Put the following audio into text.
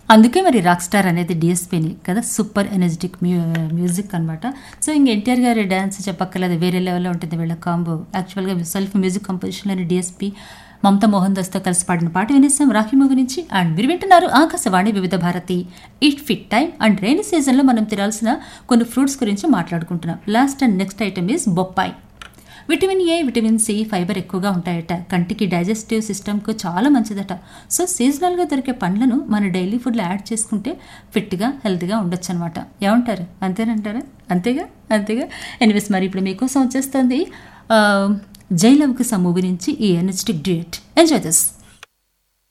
అందుకే మరి rock star అనేది డిఎస్పీని కదా సూపర్ ఎనర్జెటిక్ మ్యూ మ్యూజిక్ అనమాట సో ఇంక ఎన్టీఆర్ గారి డ్యాన్స్ చెప్పక్కర్లేదు వేరే లెవెల్లో ఉంటుంది వీళ్ళ కాంబో యాక్చువల్గా సెల్ఫ్ మ్యూజిక్ కంపోజిషన్లోని డిఎస్పీ మమతా మోహన్ దాస్తో కలిసి పాడిన పాట వినేసాం రాఖీ మూవీ నుంచి అండ్ మీరు వింటున్నారు Akashvani Vividh Bharati it fit time and rainy సీజన్లో మనం తినాల్సిన కొన్ని ఫ్రూట్స్ గురించి మాట్లాడుకుంటున్నాం last and next item is బొప్పాయి vitamin A vitamin C fibre ఎక్కువగా ఉంటాయట కంటికి డైజెస్టివ్ సిస్టమ్కు చాలా మంచిదట సో సీజనల్గా దొరికే పండ్లను మన డైలీ ఫుడ్లో యాడ్ చేసుకుంటే ఫిట్గా హెల్త్గా ఉండొచ్చు అనమాట ఏమంటారు అంతేనంటారా అంతేగా అంతేగా ఎనివేస్ మరి ఇప్పుడు మీకోసం వచ్చేస్తుంది జై లవ్కి మూవీ నుంచి ఈ ఎనర్జెటిక్ డ్యూయట్ ఎంజాయ్ దిస్